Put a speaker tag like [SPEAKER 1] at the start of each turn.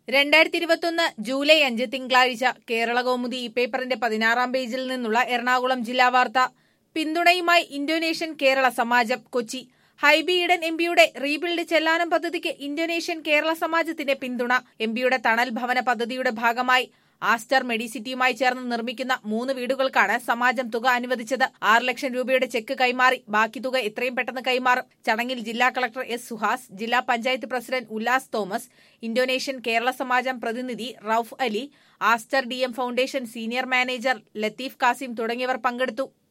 [SPEAKER 1] രണ്ടായിരത്തി ഇരുപത്തൊന്ന് ജൂലൈ അഞ്ച് തിങ്കളാഴ്ച കേരള കൗമുദി ഈ പേപ്പറിന്റെ പതിനാറാം പേജിൽ നിന്നുള്ള എറണാകുളം ജില്ലാ വാർത്ത പിന്തുണയുമായി ഇന്തോനേഷ്യൻ കേരള സമാജം കൊച്ചി ഹൈബി ഈഡൻ എംപിയുടെ റീബിൽഡ് ചെല്ലാനം പദ്ധതിക്ക് ഇന്തോനേഷ്യൻ കേരള സമാജത്തിന്റെ പിന്തുണ എംപിയുടെ തണൽ ഭവന പദ്ധതിയുടെ ഭാഗമായി ആസ്റ്റർ മെഡിസിറ്റിയുമായി ചേർന്ന് നിർമ്മിക്കുന്ന മൂന്ന് വീടുകൾക്കാണ് സമാജം തുക അനുവദിച്ചത് ആറ് ലക്ഷം രൂപയുടെ ചെക്ക് കൈമാറി ബാക്കി തുക എത്രയും പെട്ടെന്ന് കൈമാറും ചടങ്ങിൽ ജില്ലാ കളക്ടർ എസ് സുഹാസ് ജില്ലാ panchayat president Ullas Thomas Indonesian Kerala Samajam പ്രതിനിധി Rauf Ali Aster D M foundation senior manager Latheef Kasim തുടങ്ങിയവർ പങ്കെടുത്തു